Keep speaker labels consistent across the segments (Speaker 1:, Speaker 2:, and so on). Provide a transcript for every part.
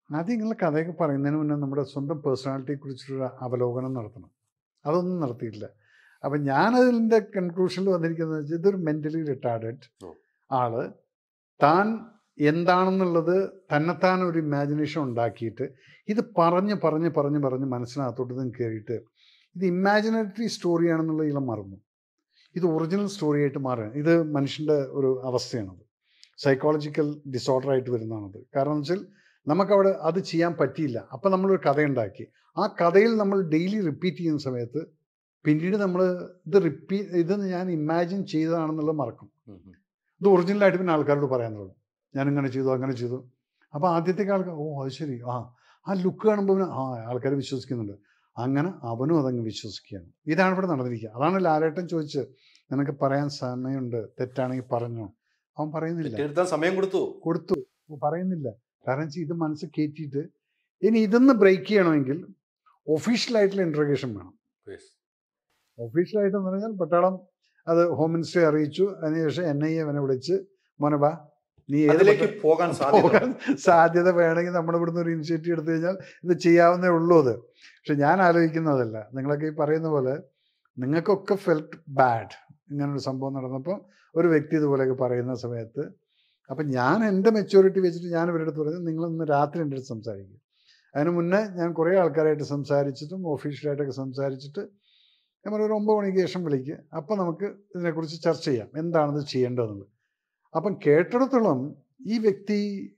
Speaker 1: ആദ്യം നിങ്ങൾ കഥയൊക്കെ പറയുന്നതിന് മുന്നേ നമ്മുടെ സ്വന്തം പേഴ്സണാലിറ്റിയെ കുറിച്ചൊരു അവലോകനം നടത്തണം അതൊന്നും നടത്തിയിട്ടില്ല അപ്പം ഞാനതിൻ്റെ കൺക്ലൂഷനിൽ വന്നിരിക്കുന്നത് വെച്ചാൽ ഇതൊരു മെൻ്റലി റിട്ടാർഡഡ്
Speaker 2: ഓ.
Speaker 1: ആള് താൻ എന്താണെന്നുള്ളത് തന്നെത്താൻ ഒരു ഇമാജിനേഷൻ ഉണ്ടാക്കിയിട്ട് ഇത് പറഞ്ഞ് പറഞ്ഞ് പറഞ്ഞ് പറഞ്ഞ് മനസ്സിനകത്തോട്ട് നിന്ന് കയറിയിട്ട് ഇത് ഇമാജിനറി സ്റ്റോറിയാണെന്നുള്ള ഇളം മറന്നു ഇത് ഒറിജിനൽ സ്റ്റോറി ആയിട്ട് മാറുകയാണ് ഇത് മനുഷ്യൻ്റെ ഒരു അവസ്ഥയാണത് സൈക്കോളജിക്കൽ ഡിസോർഡർ ആയിട്ട് വരുന്നതാണത് കാരണം എന്ന് വെച്ചാൽ നമുക്കവിടെ അത് ചെയ്യാൻ പറ്റിയില്ല അപ്പം നമ്മളൊരു കഥയുണ്ടാക്കി ആ കഥയിൽ നമ്മൾ ഡെയിലി റിപ്പീറ്റ് ചെയ്യുന്ന സമയത്ത് പിന്നീട് നമ്മൾ ഇത് റിപ്പീറ്റ് ഇത് ഞാൻ ഇമാജിൻ ചെയ്തതാണെന്നുള്ളത് മറക്കും
Speaker 2: ഉം, ഉം.
Speaker 1: ഇത് ഒറിജിനലായിട്ട് പിന്നെ ആൾക്കാരോട് പറയാൻ തുടങ്ങും ഞാൻ ഇങ്ങനെ ചെയ്തു അങ്ങനെ ചെയ്തു അപ്പോൾ ആദ്യത്തെ ആൾക്കാർ ഓ അത് ശരി ആ ആ ലുക്ക് കാണുമ്പോൾ പിന്നെ ആ ആൾക്കാർ വിശ്വസിക്കുന്നുണ്ട് അങ്ങനെ അവനും അതങ്ങ് വിശ്വസിക്കുകയാണ് ഇതാണ് ഇവിടെ നടന്നിരിക്കുക അതാണ് ലാലേട്ടൻ ചോദിച്ചത് നിനക്ക് പറയാൻ സമയമുണ്ട് തെറ്റാണെങ്കിൽ പറഞ്ഞോ അവൻ പറയുന്നില്ല
Speaker 2: തെറ്റിയിരുത്താൻ സമയം കൊടുത്തു
Speaker 1: കൊടുത്തു പറയുന്നില്ല കാരണം വെച്ചാൽ ഇത് മനസ്സിൽ കയറ്റിയിട്ട് ഇനി ഇതൊന്ന് ബ്രേക്ക് ചെയ്യണമെങ്കിൽ ഒഫീഷ്യലായിട്ടുള്ള ഇൻട്രഗേഷൻ വേണം
Speaker 2: Yes.
Speaker 1: ഒഫീഷ്യലായിട്ട് എന്ന് പറഞ്ഞാൽ പട്ടാളം അത് ഹോം മിനിസ്റ്ററെ അറിയിച്ചു അതിനുശേഷം എൻ ഐ എ അവനെ വിളിച്ച് മോനബാ നീ ഏത്
Speaker 2: അതിലേക്ക്
Speaker 1: പട്ട-
Speaker 2: പോകാൻ സാധ്യത
Speaker 1: പോകാൻ സാധ്യത വേണമെങ്കിൽ നമ്മുടെ ഇവിടുന്ന് ഒരു ഇനിഷ്യേറ്റീവ് എടുത്തു കഴിഞ്ഞാൽ ഇത് ചെയ്യാവുന്നേ ഉള്ളൂ അത് പക്ഷെ ഞാൻ ആലോചിക്കുന്നതല്ല നിങ്ങളൊക്കെ ഈ പറയുന്ന പോലെ നിങ്ങൾക്കൊക്കെ ഫെൽറ്റ് ബാഡ് ഇങ്ങനൊരു സംഭവം നടന്നപ്പോൾ ഒരു വ്യക്തി ഇതുപോലെയൊക്കെ പറയുന്ന സമയത്ത് അപ്പം ഞാൻ എൻ്റെ മെച്യൂരിറ്റി വെച്ചിട്ട് ഞാൻ ഇവരുടെ അടുത്ത് പറയുന്നത് നിങ്ങളൊന്ന് രാത്രി എൻ്റെ അടുത്ത് സംസാരിക്കും അതിന് മുന്നേ ഞാൻ കുറേ ആൾക്കാരായിട്ട് സംസാരിച്ചിട്ടും ഒഫീഷ്യലായിട്ടൊക്കെ സംസാരിച്ചിട്ട് ഞാൻ പറഞ്ഞു ഒരു ഒമ്പത് മണിക്ക് ശേഷം വിളിക്കുക അപ്പം നമുക്ക് ഇതിനെക്കുറിച്ച് ചർച്ച ചെയ്യാം എന്താണിത് ചെയ്യേണ്ടതെന്നുള്ളത് അപ്പം കേട്ടിടത്തോളം ഈ വ്യക്തി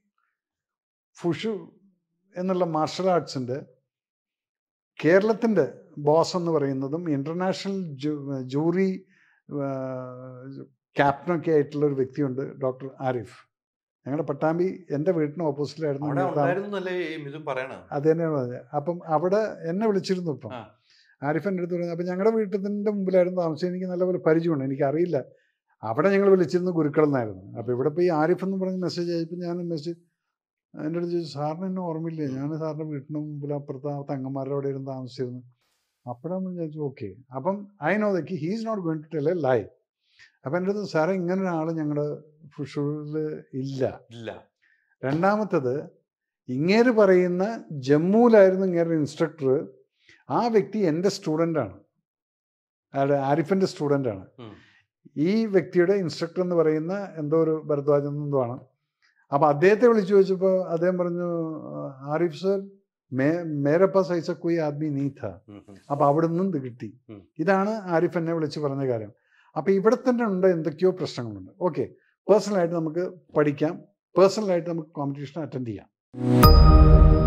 Speaker 1: ഫുഷു എന്നുള്ള മാർഷൽ ആർട്സിൻ്റെ കേരളത്തിൻ്റെ ബോസ് എന്ന് പറയുന്നതും ഇൻ്റർനാഷണൽ ജൂറി ക്യാപ്റ്റനൊക്കെ ആയിട്ടുള്ള ഒരു വ്യക്തിയുണ്ട് ഡോക്ടർ ആരിഫ് ഞങ്ങളുടെ പട്ടാമ്പി എൻ്റെ വീട്ടിന് ഓപ്പോസിറ്റിലായിരുന്നു
Speaker 2: അവിടെ
Speaker 1: ഞങ്ങൾ താമ-
Speaker 2: ഉണ്ടായിരുന്നല്ലേ ഈ മിഥു പറയണ
Speaker 1: അത് തന്നെയാണ് പറഞ്ഞത് അപ്പം അവിടെ എന്നെ വിളിച്ചിരുന്നു ഇപ്പം
Speaker 2: ആ.
Speaker 1: ആരിഫ് എൻ്റെ അടുത്ത് പറഞ്ഞു അപ്പം ഞങ്ങളുടെ വീട്ടിൻ്റെ മുമ്പിലായിരുന്നു താമസം എനിക്ക് നല്ലപോലെ പരിചയമുണ്ട് എനിക്കറിയില്ല അവിടെ ഞങ്ങൾ വിളിച്ചിരുന്നു ഗുരുക്കൾ എന്നായിരുന്നു അപ്പോൾ ഇവിടെ ഇപ്പോൾ ഈ ആരിഫ് എന്ന് പറഞ്ഞ് മെസ്സേജ് അയച്ചപ്പോൾ ഞാൻ മെസ്സേജ് എൻ്റെ അടുത്ത് ചോദിച്ചു സാറിന് എന്നെ ഓർമ്മയില്ലേ ഞാൻ സാറിൻ്റെ വീട്ടിന് മുമ്പിൽ അപ്പുറത്ത് ആ തങ്ങന്മാരുടെ അവിടെ ഇരുന്ന് താമസിച്ചിരുന്നു അപ്പോഴാണ് ഞാൻ ചോദിച്ചു ഓക്കെ അപ്പം I know the he's not going to tell a lie അപ്പം എൻ്റെ അടുത്ത് സാറേ ഇങ്ങനെ ഒരാൾ ഞങ്ങളുടെ ഫുഷൂറിൽ ഇല്ല
Speaker 2: ഇല്ല
Speaker 1: രണ്ടാമത്തത് ഇങ്ങേര് പറയുന്ന ജമ്മുവിലായിരുന്നു ഇങ്ങേരുടെ ഇൻസ്ട്രക്ടർ ആ വ്യക്തി എൻ്റെ സ്റ്റുഡൻ്റാണ് അയാളുടെ ആരിഫിൻ്റെ സ്റ്റുഡൻ്റാണ്
Speaker 2: ഉം.
Speaker 1: ഈ വ്യക്തിയുടെ ഇൻസ്ട്രക്ടർ എന്ന് പറയുന്ന എന്തോ ഒരു ഭരദ്വാജ് എന്തോ ആണ് അപ്പോൾ അദ്ദേഹത്തെ വിളിച്ചു ചോദിച്ചപ്പോൾ അദ്ദേഹം പറഞ്ഞു ആരിഫ് സർ മേ മേരെ പാസ് ഐസ കോയി ആദ്മി നീ ഥാ
Speaker 2: ഉം, ഉം.
Speaker 1: അപ്പോൾ അവിടെ നിന്നും ഇത് കിട്ടി
Speaker 2: ഉം.
Speaker 1: ഇതാണ് ആരിഫ് എന്നെ വിളിച്ച് പറഞ്ഞ കാര്യം അപ്പോൾ ഇവിടെ തന്നെ ഉണ്ട് എന്തൊക്കെയോ പ്രശ്നങ്ങളുണ്ട് ഓക്കെ പേഴ്സണലായിട്ട് നമുക്ക് പഠിക്കാം പേഴ്സണലായിട്ട് നമുക്ക് കോമ്പറ്റീഷൻ അറ്റൻഡ് ചെയ്യാം